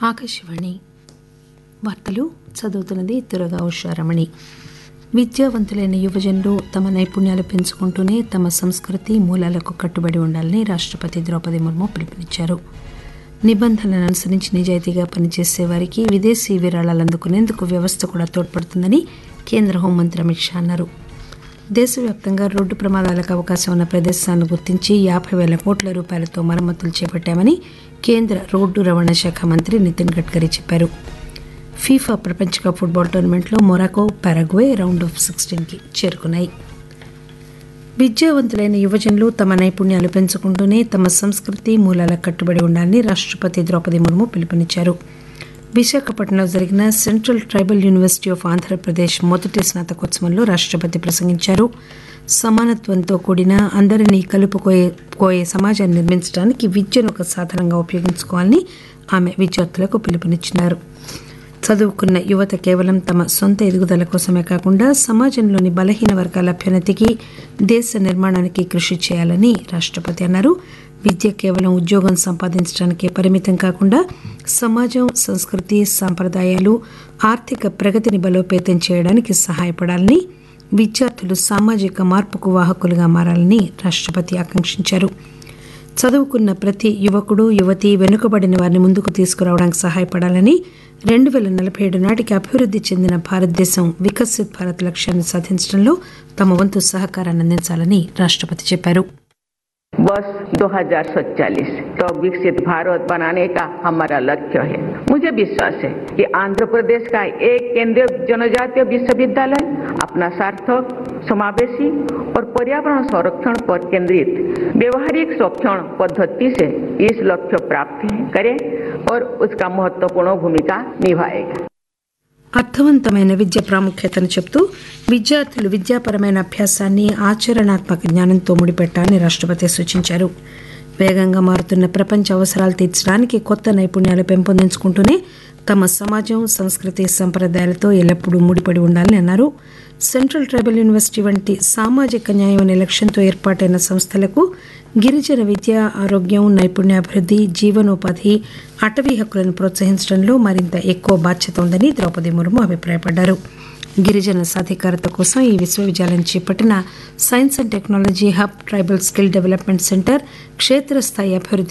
ఆకాశవాణి వార్తలు చదువుతున్నది తురగా ఉషారమణి విద్యావంతులైన యువజనులు తమ నైపుణ్యాలు పెంచుకుంటూనే తమ సంస్కృతి మూలాలకు కట్టుబడి ఉండాలని రాష్టపతి ద్రౌపది ముర్ము పిలుపునిచ్చారు నిబంధనలను అనుసరించి నిజాయితీగా పనిచేసే వారికి విదేశీ విరాళాలు అందుకునేందుకు వ్యవస్థ కూడా తోడ్పడుతుందని కేంద్ర హోంమంత్రి అమిత్ షా అన్నారు దేశవ్యాప్తంగా రోడ్డు ప్రమాదాలకు అవకాశం ఉన్న ప్రదేశాలను గుర్తించి యాభై వేల కోట్ల రూపాయలతో మరమ్మతులు చేపట్టామని కేంద్ర రోడ్డు రవాణా శాఖ మంత్రి నితిన్ గడ్కరీ చెప్పారు ఫీఫా ప్రపంచ కప్ ఫుట్బాల్ టోర్నమెంట్లో మొరాకో పారగ్వే రౌండ్ ఆఫ్ సిక్స్టీన్కి చేరుకున్నాయి విద్యావంతులైన యువజనులు తమ నైపుణ్యాలు పెంచుకుంటూనే తమ సంస్కృతి మూలాలకు కట్టుబడి ఉండాలని రాష్టపతి ద్రౌపది ముర్ము పిలుపునిచ్చారు విశాఖపట్నంలో జరిగిన central tribal university of Andhra Pradesh మొదటి స్నాతకోత్సవంలో రాష్టపతి ప్రసంగించారు సమానత్వంతో కూడిన అందరినీ కలుపుకోయే కోయే సమాజాన్ని నిర్మించడానికి విద్యను ఒక సాధనంగా ఉపయోగించుకోవాలని ఆమె విద్యార్థులకు పిలుపునిచ్చినారు చదువుకున్న యువత కేవలం తమ సొంత ఎదుగుదల కోసమే కాకుండా సమాజంలోని బలహీన వర్గాల అభ్యున్నతికి దేశ నిర్మాణానికి కృషి చేయాలని రాష్టపతి అన్నారు విద్య కేవలం ఉద్యోగం సంపాదించడానికే పరిమితం కాకుండా సమాజం సంస్కృతి సాంప్రదాయాలు ఆర్థిక ప్రగతిని బలోపేతం చేయడానికి సహాయపడాలని విద్యార్థులు సామాజిక మార్పుకు వాహకులుగా మారాలని రాష్టపతి ఆకాంక్షించారు చదువుకున్న ప్రతి యువకుడు యువతి వెనుకబడిన వారిని ముందుకు తీసుకురావడానికి సహాయపడాలని రెండు వేల నలభై ఏడు నాటికి అభివృద్ధి చెందిన భారతదేశం వికసిత్ భారత్ లక్ష్యాన్ని సాధించడంలో తమ వంతు సహకారాన్ని అందించాలని రాష్టపతి చెప్పారు वर्ष 2047 तो विकसित भारत बनाने का हमारा लक्ष्य है मुझे विश्वास है कि आंध्र प्रदेश का एक केंद्रीय जनजातीय विश्वविद्यालय अपना सार्थक समावेशी और पर्यावरण संरक्षण पर केंद्रित व्यवहारिक शिक्षण पद्धति से इस लक्ष्य प्राप्त करे और उसका महत्वपूर्ण भूमिका निभाएगा అర్థవంతమైన విద్య ప్రాముఖ్యతను చెప్తూ విద్యార్థులు విద్యాపరమైన అభ్యాసాన్ని ఆచరణాత్మక జ్ఞానంతో ముడిపెట్టాలని రాష్టపతి సూచించారు వేగంగా మారుతున్న ప్రపంచ అవసరాలు తీర్చడానికి కొత్త నైపుణ్యాలు పెంపొందించుకుంటూనే తమ సమాజం సంస్కృతి సంప్రదాయాలతో ఎల్లప్పుడూ ముడిపడి ఉండాలని అన్నారు సెంట్రల్ ట్రైబల్ యూనివర్సిటీ వంటి సామాజిక న్యాయం అనే లక్ష్యంతో ఏర్పాటైన సంస్థలకు గిరిజన విద్య ఆరోగ్యం నైపుణ్యాభివృద్ధి జీవనోపాధి అటవీ హక్కులను ప్రోత్సహించడంలో మరింత ఎక్కువ బాధ్యత ఉందని ద్రౌపది ముర్ము అభిప్రాయపడ్డారు గిరిజన సాధికారత కోసం ఈ విశ్వవిద్యాలయం చేపట్టిన science and technology hub tribal skill development centre క్షేత్రస్థాయి అభివృద్ధి